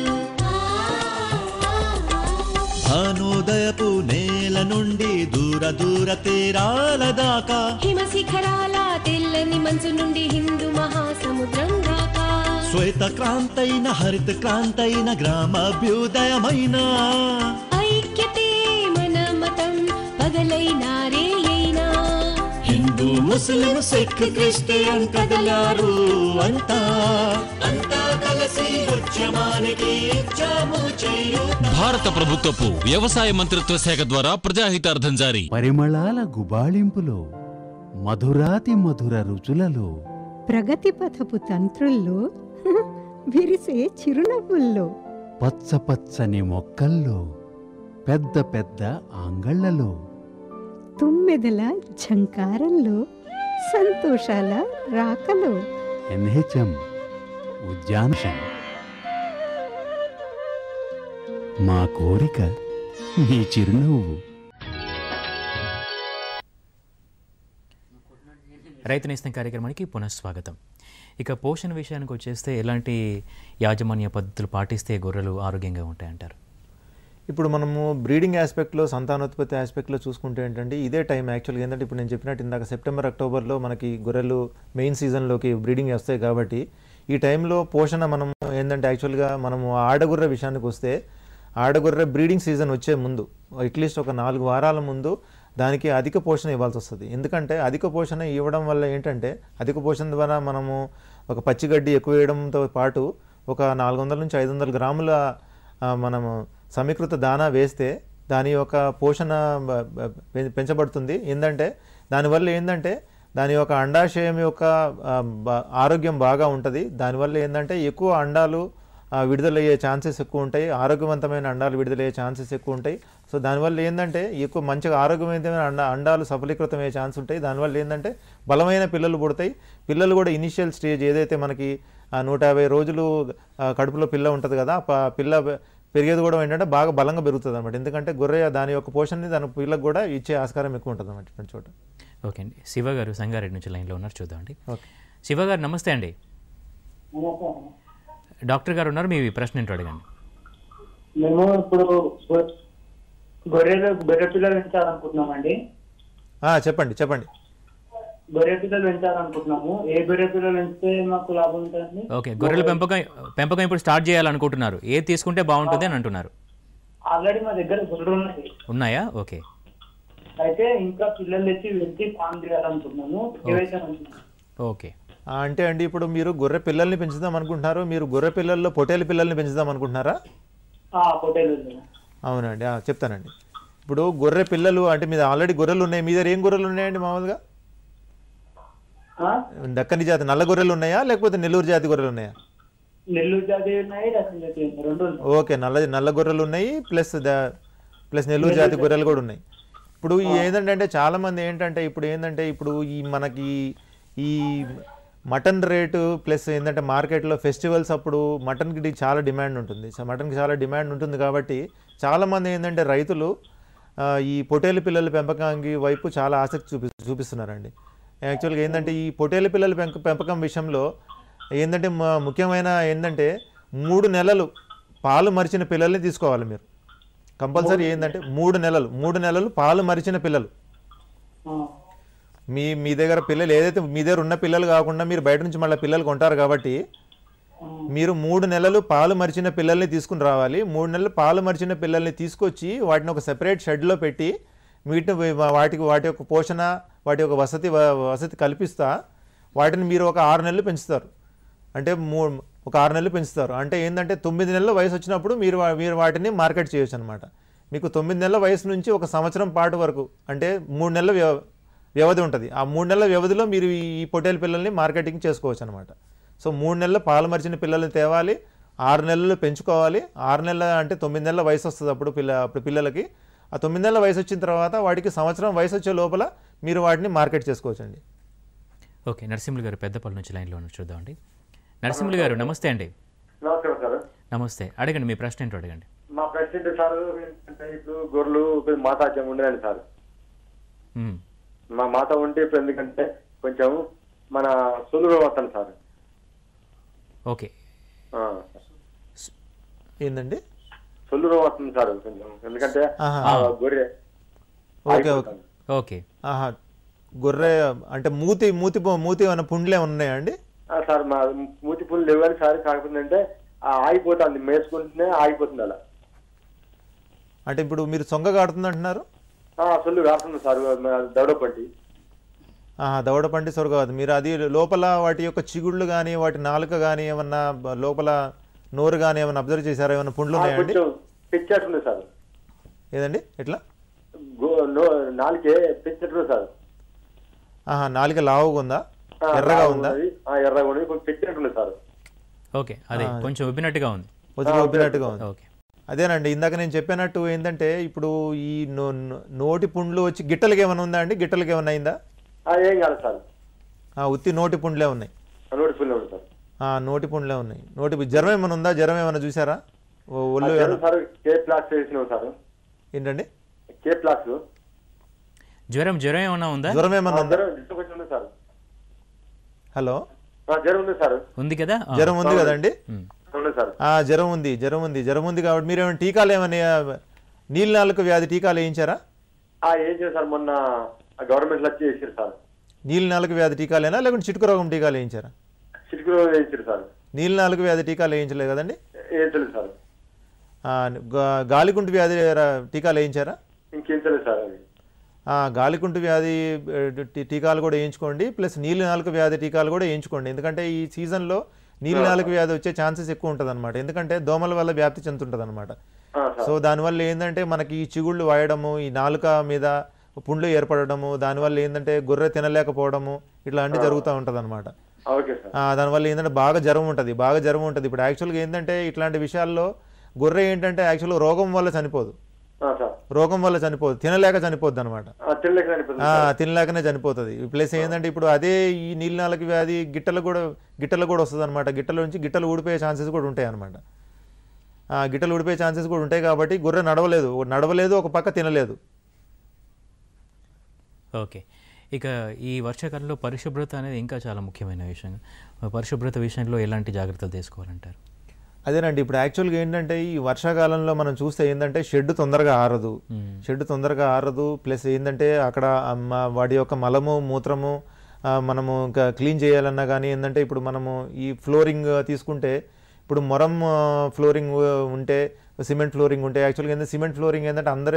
భానోదయపు నేల నుండి దూర దూర తీరాల దాకా హిమ శిఖరాల తెల్లని మంచు నుండి హిందూ మహాసముద్రం దాకా శ్వేత క్రాంతైన హరిత క్రాంతైన గ్రామాభ్యుదయమైన ఐక్యతే మన మతం పగలైనా రేయైనా హిందూ ముస్లిం సిక్ క్రిస్టియన్ కదలారు అంతా అంతా కలిసి ఉద్యమానికి ఇచ్చాము చేయూత భారత ప్రభుత్వపు వ్యవసాయ మంత్రిత్వ శాఖ ద్వారా ప్రజాహితార్థం జారీ పరిమళాల గుబాళింపులో మధురాతి మధుర రుచులలో ప్రగతి పథపు తంత్రుల్లో విరిసే చిరునవ్వుల్లో పచ్చ పచ్చని మొక్కల్లో పెద్ద పెద్ద ఆంగళ్లలో తుమ్మెదల ఝంకారంలో సంతోషాల రాకలో ఎన్హెచ్ఎం ఉద్యానశం మా కోరిక మీ చిరునవ్వు రైతు నేస్తం కార్యక్రమానికి పునఃస్వాగతం ఇక పోషణ విషయానికి వచ్చేస్తే ఎలాంటి యాజమాన్య పద్ధతులు పాటిస్తే గొర్రెలు ఆరోగ్యంగా ఉంటాయంటారు ఇప్పుడు మనము బ్రీడింగ్ ఆస్పెక్ట్లో సంతానోత్పత్తి ఆస్పెక్ట్లో చూసుకుంటే ఏంటంటే ఇదే టైం యాక్చువల్గా ఏంటంటే ఇప్పుడు నేను చెప్పినట్టు ఇందాక సెప్టెంబర్ అక్టోబర్లో మనకి గొర్రెలు మెయిన్ సీజన్లోకి బ్రీడింగ్ వస్తాయి కాబట్టి ఈ టైంలో పోషణ మనం ఏంటంటే యాక్చువల్గా మనము ఆడగొర్రె విషయానికి వస్తే ఆడగొర్రె బ్రీడింగ్ సీజన్ వచ్చే ముందు అట్లీస్ట్ ఒక నాలుగు వారాల ముందు దానికి అధిక పోషణ ఇవ్వాల్సి వస్తుంది ఎందుకంటే అధిక పోషణ ఇవ్వడం వల్ల ఏంటంటే అధిక పోషణ ద్వారా మనము ఒక పచ్చిగడ్డి ఎక్కువ వేయడంతో పాటు ఒక నాలుగు వందల నుంచి ఐదు వందల గ్రాముల ఆ, మనము సమీకృత దానా వేస్తే దాని యొక్క పోషణ బ- బ- పెం- పెంచబడుతుంది ఏంటంటే దానివల్ల ఏంటంటే దాని యొక్క అండాశయం యొక్క ఆ, బ- ఆరోగ్యం బాగా ఉంటుంది దానివల్ల ఏంటంటే ఎక్కువ అండాలు ఆ, విడుదలయ్యే ఛాన్సెస్ ఎక్కువ ఉంటాయి ఆరోగ్యవంతమైన అండాలు విడుదలయ్యే ఛాన్సెస్ ఎక్కువ ఉంటాయి సో దానివల్ల ఏంటంటే ఎక్కువ మంచిగా ఆరోగ్యవంతమైన అండ అండాలు సఫలీకృతం అయ్యే ఛాన్స్ ఉంటాయి దానివల్ల ఏంటంటే బలమైన పిల్లలు పుడతాయి పిల్లలు కూడా ఇనిషియల్ స్టేజ్ ఏదైతే మనకి ఆ, నూట యాభై రోజులు ఆ, కడుపులో పిల్ల ఉంటుంది కదా ఆ ప- పిల్ల పెరిగేది కూడా ఏంటంటే బాగా బలంగా పెరుగుతుంది అనమాట ఎందుకంటే గొర్రె దాని యొక్క పోషణని దాని పిల్లకు కూడా ఇచ్చే ఆస్కారం ఎక్కువ ఉంటుంది అనమాట ఇటువంటి చోట ఓకే అండి శివ గారు సంగారెడ్డి నుంచి లైన్లో ఉన్నారు చూద్దామండి ఓకే. శివ గారు నమస్తే అండి డాక్టర్ గారు ఉన్నారు మీ ప్రశ్న ఏంటో అడగండి మేము ఇప్పుడు గొ- గొర్రెలు గొర్రె పిల్లలు పెంచాలనుకుంటున్నామండి ఆ, చెప్పండి చెప్పండి గొర్రె పిల్లలు పెంచాలనుకుంటున్నాము ఏ గొర్రె పిల్లలు పెంచితే మాకు లాభం ఉంటుందండి ఓకే గొర్రెల పెంపకం పెంపకం ఇప్పుడు స్టార్ట్ చేయాలనుకుంటున్నారు ఏది తీసుకుంటే బాగుంటుంది అని అంటున్నారు ఆల్రెడీ మా దగ్గర గొర్రెలు ఉన్నాయి ఉన్నాయా ఓకే అయితే ఇంకా పిల్లలు తెచ్చి పెంచి ఫామ్ చేయాలనుకుంటున్నాము ఏవైతే మంచిది ఓకే ఆ, అంటే అండి ఇప్పుడు మీరు గొర్రె పిల్లల్ని పెంచుదాం అనుకుంటున్నారు మీరు గొర్రె పిల్లల్లో పొటేలు పిల్లల్ని పెంచుదాం అనుకుంటున్నారా ఆ, పొట్టేలు ఉంది. అవునండి ఆ, చెప్తానండి ఇప్పుడు గొర్రె పిల్లలు అంటే మీద ఆల్రెడీ గొర్రెలు ఉన్నాయి మీ దగ్గర ఏం గొర్రెలు ఉన్నాయండి మామూలుగా ఆ? దక్కని జాతి నల్ల గొర్రెలు ఉన్నాయా లేకపోతే నెల్లూరు జాతి గొర్రెలు ఉన్నాయా నెల్లూరు జాతి ఉన్నాయి రసం జాతి ఉన్నాయి రెండు ఉన్నాయి ఓకే నల్ల నల్ల గొర్రెలు ఉన్నాయి ప్లస్ ద ప్లస్ నెల్లూరు జాతి గొర్రెలు కూడా ఉన్నాయి ఇప్పుడు ఈ ఏంటంటే అంటే చాలామంది ఏంటంటే ఇప్పుడు ఏంటంటే ఇప్పుడు ఈ మనకి ఈ మటన్ రేటు ప్లస్ ఏంటంటే మార్కెట్లో ఫెస్టివల్స్ అప్పుడు మటన్కి చాలా డిమాండ్ ఉంటుంది సో మటన్కి చాలా డిమాండ్ ఉంటుంది కాబట్టి చాలామంది ఏంటంటే రైతులు ఆ, ఈ పొటేలు పిల్లల పెంపకానికి వైపు చాలా ఆసక్తి చూపి చూపిస్తున్నారండి యాక్చువల్గా ఏంటంటే ఈ పొటేలు పిల్లల పెంప పెంపకం విషయంలో ఏంటంటే మ- ముఖ్యమైన ఏంటంటే మూడు నెలలు పాలు మరిచిన పిల్లల్ని తీసుకోవాలి మీరు కంపల్సరీ ఏంటంటే మూడు నెలలు మూడు నెలలు పాలు మరిచిన పిల్లలు ఆ. మీ మీ దగ్గర పిల్లలు ఏదైతే మీ దగ్గర ఉన్న పిల్లలు కాకుండా మీరు బయట నుంచి మళ్ళీ పిల్లలు కొంటారు కాబట్టి మీరు మూడు నెలలు పాలు మరిచిన పిల్లల్ని తీసుకుని రావాలి మూడు నెలలు పాలు మరిచిన పిల్లల్ని తీసుకొచ్చి వాటిని ఒక సెపరేట్ షెడ్లో పెట్టి వీటిని వా- వాటికి వాటి యొక్క పోషణ వాటి యొక్క వసతి వ- వసతి కల్పిస్తా వాటిని మీరు ఒక ఆరు నెలలు పెంచుతారు అంటే మూ ఒక ఆరు నెలలు పెంచుతారు అంటే ఏంటంటే తొమ్మిది నెలల వయసు వచ్చినప్పుడు మీరు వా- మీరు వాటిని మార్కెట్ చేయొచ్చు అనమాట మీకు తొమ్మిది నెలల వయసు నుంచి ఒక సంవత్సరం పాటు వరకు అంటే మూడు నెలల వ్యవ వ్యవధి ఉంటుంది ఆ మూడు నెలల వ్యవధిలో మీరు ఈ ఈ పొట్టేల పిల్లల్ని మార్కెటింగ్ చేసుకోవచ్చు అనమాట సో మూడు నెలలు పాలు మరిచిన పిల్లల్ని తేవాలి ఆరు నెలలు పెంచుకోవాలి ఆరు నెలల అంటే తొమ్మిది నెలల వయసు వస్తుంది అప్పుడు పిల్ల అప్పుడు పిల్లలకి ఆ తొమ్మిది నెలల వయసు వచ్చిన తర్వాత వాటికి సంవత్సరం వయసు వచ్చే లోపల మీరు వాటిని మార్కెట్ చేసుకోవచ్చండి ఓకే నరసింహులు గారు పెద్దపల్లి నుంచి లైన్లో ఉన్నారు చూద్దామండి నరసింహులు గారు నమస్తే అండి నమస్కారం సార్ నమస్తే అడగండి మీ ప్రశ్న ఏంటో అడగండి మా ప్రెసిడెంట్ సార్ ఏంటంటే ఇప్పుడు గొర్రెలు కొంచెం మాతాత్యం ఉండదండి సార్ మ్మ్. మా మాత ఉంటే ఇప్పుడు ఎందుకంటే కొంచెం మన సులువు వస్తాను సార్ ఓకే ఆ. ఏందండి సులువు వస్తుంది సార్ కొంచెం ఎందుకంటే ఆహా. ఆ గొర్రె ఓకే ఓకే ఓకే ఆహా గొర్రె అంటే మూతి మూతి పో- మూతి ఏమైనా పుండ్లు ఏమైనా ఉన్నాయా అండి ఆ, సార్ మా మూతి పుల్లు లేవు కానీ సార్ కాకపోతే అంటే ఆ ఆగిపోతుంది మేసుకుంటేనే ఆగిపోతుంది అలా అంటే ఇప్పుడు మీరు సొంగ కాడుతుంది అంటున్నారు ఆ, సులువు కాస్తుంది సార్ దౌడపట్టి ఆహా దవడ పంటి సొరగ కాదు మీరు అది లోపల వాటి యొక్క చిగుళ్ళు కానీ వాటి నాలుక కానీ ఏమన్నా బ- లోపల నోరు కానీ ఏమన్నా అబ్జర్వ్ చేశారా ఏమన్నా పుండ్లు ఆ, ఉన్నాయండి కొంచెం పెచ్చేస్తుంది సార్ ఏదండి ఎట్లా గో- నో- నాలుకే పెచ్చేటుంది సార్ ఆహా నాలుక లావుగా ఉందా ఆ, ఎర్రగా లావు ఉందా ఉన్నది. ఆ, ఎర్రగా ఉన్నది కొంచెం పెచ్చినట్టుంది సార్ ఓకే అదే ఆ. కొంచెం ఉబ్బినట్టుగా ఉంది కొద్దిగా ఉబ్బినట్టుగా ఉంది ఓకే అదేనండి ఇందాక నేను చెప్పినట్టు ఏంటంటే ఇప్పుడు ఈ నో- నో- నోటి పుండ్లు వచ్చి గిట్టలకి ఏమైనా ఉందా అండి గిట్టలకి ఏమైనా అయిందా ఆ, ఏం కాదు సార్ ఆ, ఉత్తి నోటి పుండ్లే ఉన్నాయి ఆ, నోటి పుల్లు ఉంది సార్ ఆ, నోటి పుండ్లే ఉన్నాయి నోటి జ్వరం ఏమైనా ఉందా జ్వరం ఏమైనా చూసారా ఓ, ఆ, ఒళ్ళు తెలుసు ఏమైనా- సార్ కే ప్లాక్స్ వేసినాం సార్ ఏంటండి కే ప్లాక్స్ జ్వరం జ్వరం ఏమైనా ఉందా జ్వరం ఏమైనా ఉందా జ్వరం జ్వరం కొంచెం ఉంది సార్ హలో ఆ, జ్వరం ఉంది సార్ ఉంది కదా ఆ. జ్వరం ఉంది కదండి మ్మ్. ఉంది సార్ ఆ, జ్వరం ఉంది జ్వరం ఉంది జ్వరం ఉంది కాబట్టి మీరు ఏమైనా టీకాలు ఏమైనా నీళ్ళ నాలుక వ్యాధి టీకాలు వేయించారా ఆ, ఏం చేశారు సార్ మొన్న గవర్నమెంట్ లో వచ్చి వేసారు సార్ నీళ్ళ నాలుక వ్యాధి టీకాలేనా లేకుంటే చిటుకు రోగం టీకాలు వేయించారా చిటికలో వేయించారు సార్ నీళ్ళ నాలుక వ్యాధి టీకాలు వేయించలేదు కదండి ఏం తెలియదు సార్ ఆ, గా- గాలికుంటు వ్యాధి రా- టీకాలు వేయించారా ఇంకేం తెలియదు సార్ అది ఆ, గాలికుంటు వ్యాధి ఆ, టీ- టీకాలు కూడా వేయించుకోండి ప్లస్ నీలి నాలుక వ్యాధి టీకాలు కూడా వేయించుకోండి ఎందుకంటే ఈ సీజన్లో నీలి నాలుక వ్యాధి వచ్చే ఛాన్సెస్ ఎక్కువ ఉంటుంది అనమాట ఎందుకంటే దోమల వల్ల వ్యాప్తి చెందుతుంటుంది అనమాట సో దానివల్ల ఏంటంటే మనకి ఈ చిగుళ్ళు వాయడము ఈ నాలుక మీద పుండ్లు ఏర్పడడము దానివల్ల ఏంటంటే గొర్రె తినలేకపోవడము ఇట్లా అన్ని జరుగుతూ ఉంటుంది అనమాట ఓకే సార్ దానివల్ల ఏంటంటే బాగా జ్వరం ఉంటుంది బాగా జ్వరం ఉంటుంది ఇప్పుడు యాక్చువల్గా ఏంటంటే ఇట్లాంటి విషయాల్లో గొర్రె ఏంటంటే యాక్చువల్గా రోగం వల్ల చనిపోదు ఆ, సార్ రోగం వల్ల చనిపోదు తినలేక చనిపోద్ది అనమాట ఆ, తినలేక చనిపోతుంది సార్. తినలేకనే చనిపోతుంది ప్లస్ ఏంటంటే ఇప్పుడు అదే ఈ నీళ్ళ నాలుక వ్యాధి గిట్టలు కూడా గిట్టలు కూడా వస్తుంది అనమాట గిట్టల నుంచి గిట్టలు ఊడిపోయే ఛాన్సెస్ కూడా ఉంటాయి అనమాట గిట్టలు ఊడిపోయే ఛాన్సెస్ కూడా ఉంటాయి కాబట్టి గొర్రె నడవలేదు నడవలేదు ఒక పక్క తినలేదు ఓకే ఇక ఈ వర్షాకాలంలో పరిశుభ్రత అనేది ఇంకా చాలా ముఖ్యమైన విషయం పరిశుభ్రత విషయంలో ఎలాంటి జాగ్రత్తలు తీసుకోవాలంటారు అదేనండి ఇప్పుడు యాక్చువల్గా ఏంటంటే ఈ వర్షాకాలంలో మనం చూస్తే ఏంటంటే షెడ్ తొందరగా ఆరదు షెడ్ తొందరగా ఆరదు ప్లస్ ఏంటంటే అక్కడ ఆ మ- వాడి యొక్క మలము మూత్రము ఆ, మనము ఇంకా క్లీన్ చేయాలన్నా కానీ ఏంటంటే ఇప్పుడు మనము ఈ ఫ్లోరింగ్ తీసుకుంటే ఇప్పుడు మొరం ఫ్లోరింగ్ ఉంటే సిమెంట్ ఫ్లోరింగ్ ఉంటే యాక్చువల్గా ఏంటంటే సిమెంట్ ఫ్లోరింగ్ ఏంటంటే అందరూ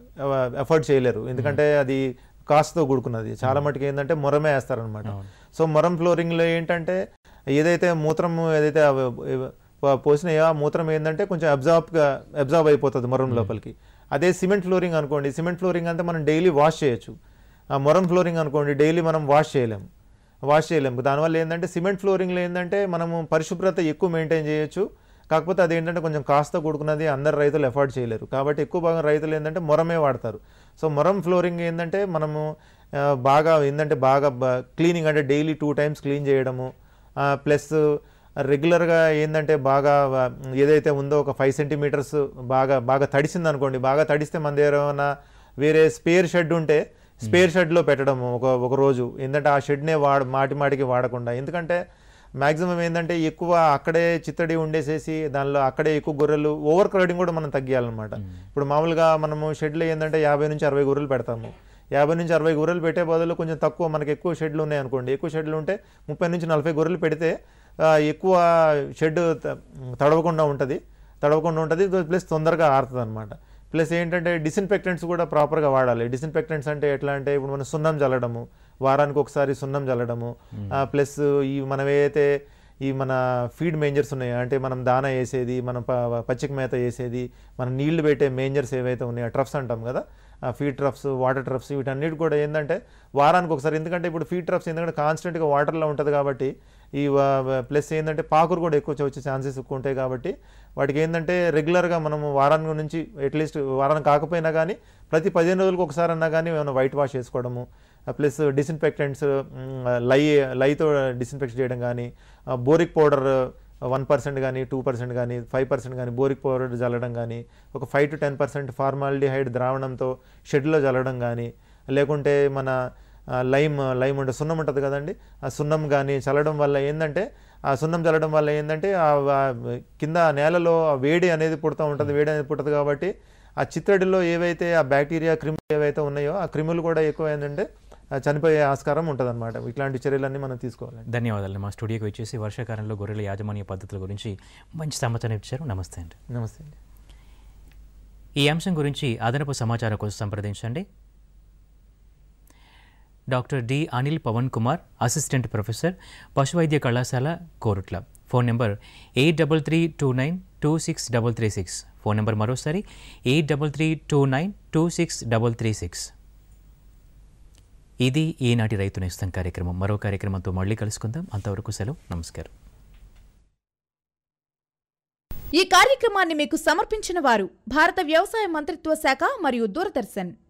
ఎఫర్ట్ చేయలేరు ఎందుకంటే అది కాస్ట్తో కూడుకున్నది చాలా మటుకు ఏంటంటే మొరమే వేస్తారనమాట సో మొరం ఫ్లోరింగ్లో ఏంటంటే ఏదైతే మూత్రం ఏదైతే అవ- ఇవ- ప- పోసినాయో ఆ మూత్రం ఏంటంటే కొంచెం అబ్జార్బ్గా అబ్జార్బ్ అయిపోతుంది మొరం లోపలికి అదే సిమెంట్ ఫ్లోరింగ్ అనుకోండి సిమెంట్ ఫ్లోరింగ్ అంతా మనం డైలీ వాష్ చేయొచ్చు ఆ మొరం ఫ్లోరింగ్ అనుకోండి డైలీ మనం వాష్ చేయలేము వాష్ చేయలేము దానివల్ల ఏంటంటే సిమెంట్ ఫ్లోరింగ్లో ఏంటంటే మనము పరిశుభ్రత ఎక్కువ మెయింటైన్ చేయొచ్చు కాకపోతే అదేంటంటే కొంచెం కాస్త కూడుకున్నది అందరు రైతులు ఎఫర్ట్ చేయలేరు కాబట్టి ఎక్కువ భాగం రైతులు ఏంటంటే మొరమే వాడతారు సో మొరం ఫ్లోరింగ్ ఏంటంటే మనము ఆ, బాగా ఏంటంటే బాగా క్లీనింగ్ అంటే డైలీ టూ టైమ్స్ క్లీన్ చేయడము ప్లస్ రెగ్యులర్గా ఏంటంటే బాగా ఆ, ఏదైతే ఉందో ఒక ఫైవ్ సెంటీమీటర్స్ బాగా బాగా తడిసింది అనుకోండి బాగా తడిస్తే మన దగ్గర ఏమైనా వేరే స్పేర్ షెడ్ ఉంటే స్పేర్ షెడ్లో పెట్టడము ఒక ఒక రోజు ఏంటంటే ఆ షెడ్నే వాడ మాటి మాటికి వాడకుండా ఎందుకంటే మ్యాక్సిమం ఏంటంటే ఎక్కువ అక్కడే చిత్తడి ఉండేసేసి దానిలో అక్కడే ఎక్కువ గొర్రెలు ఓవర్ క్రౌడింగ్ కూడా మనం తగ్గియాలన్నమాట ఇప్పుడు మామూలుగా మనము షెడ్లో ఏంటంటే యాభై నుంచి అరవై గొర్రెలు పెడతాము యాభై నుంచి అరవై గొర్రెలు పెట్టే బదులు కొంచెం తక్కువ మనకి ఎక్కువ షెడ్లు ఉన్నాయి అనుకోండి ఎక్కువ షెడ్లు ఉంటే ముప్పై నుంచి నలభై గొర్రెలు పెడితే ఆ, ఎక్కువ షెడ్ త- తడవకుండా ఉంటుంది తడవకుండా ఉంటుంది ప్లస్ తొందరగా ఆరుతుంది అనమాట ప్లస్ ఏంటంటే డిస్ఇన్ఫెక్టెంట్స్ కూడా ప్రాపర్గా వాడాలి డిస్ఇన్ఫెక్టెంట్స్ అంటే ఎట్లా అంటే ఇప్పుడు మనం సున్నం చల్లడము వారానికి ఒకసారి సున్నం చల్లడము ప్లస్ ఈ మనం ఏదైతే ఈ మన ఫీడ్ మేంజర్స్ ఉన్నాయో అంటే మనం దానా వేసేది మనం ప- పచ్చిక మేత వేసేది మనం నీళ్లు పెట్టే మేంజర్స్ ఏవైతే ఉన్నాయో ట్రఫ్స్ అంటాం కదా ఆ ఫీడ్ ట్రఫ్స్ వాటర్ ట్రఫ్స్ వీటన్నిటి కూడా ఏంటంటే వారానికి ఒకసారి ఎందుకంటే ఇప్పుడు ఫీడ్ ట్రఫ్స్ ఎందుకంటే కాన్స్టెంట్గా వాటర్లో ఉంటుంది కాబట్టి ఈ ప్లస్ ఏంటంటే పాకురు కూడా ఎక్కువ వచ్చే ఛాన్సెస్ ఎక్కువ ఉంటాయి కాబట్టి వాటికి ఏంటంటే రెగ్యులర్గా మనము వారానికి నుంచి అట్లీస్ట్ వారానికి కాకపోయినా కానీ ప్రతి పదిహేను రోజులకు ఒకసారి అన్నా కానీ ఏమైనా వైట్ వాష్ చేసుకోవడము ప్లస్ డిస్ఇన్ఫెక్టెంట్స్ లై లైతో డిస్ఇన్ఫెక్ట్ చేయడం కానీ బోరిక్ పౌడర్ వన్ పర్సెంట్ కానీ టూ పర్సెంట్ కానీ ఫైవ్ పర్సెంట్ కానీ బోరిక్ పౌడర్ చల్లడం కానీ ఒక five to ten percent formaldehyde ద్రావణంతో షెడ్లో చల్లడం కానీ లేకుంటే మన ఆ, లైమ్ లైమ్ ఉంటే సున్నం ఉంటుంది కదండి ఆ సున్నం కానీ చల్లడం వల్ల ఏంటంటే ఆ సున్నం చల్లడం వల్ల ఏంటంటే ఆ ఆ కింద నేలలో ఆ వేడి అనేది పుడుతూ ఉంటుంది వేడి అనేది పుడుతుంది కాబట్టి ఆ చిత్తడిలో ఏవైతే ఆ బ్యాక్టీరియా క్రిములు ఏవైతే ఉన్నాయో ఆ క్రిములు కూడా ఎక్కువ ఏంటంటే ఆ, చనిపోయే ఆస్కారం ఉంటుంది అనమాట ఇట్లాంటి చర్యలన్నీ మనం తీసుకోవాలి ధన్యవాదాలు మా స్టూడియోకి వచ్చేసి వర్షాకాలంలో గొర్రెల యాజమాన్య పద్ధతుల గురించి మంచి సమాచారం ఇచ్చారు నమస్తే అండి నమస్తే అండి ఈ అంశం గురించి అదనపు సమాచారం కోసం సంప్రదించండి doctor D Anil Pavan Kumar assistant professor పశువైద్య కళాశాల Korutla phone number eight double three two nine two six double three six phone number మరోసారి eight double three two nine two six double three six ఇది ఈనాటి రైతు నేస్తం కార్యక్రమం మరో కార్యక్రమంతో మళ్ళీ కలుసుకుందాం అంతవరకు సెలవు నమస్కారం ఈ కార్యక్రమాన్ని మీకు సమర్పించిన వారు భారత వ్యవసాయ మంత్రిత్వ శాఖ మరియు దూరదర్శన్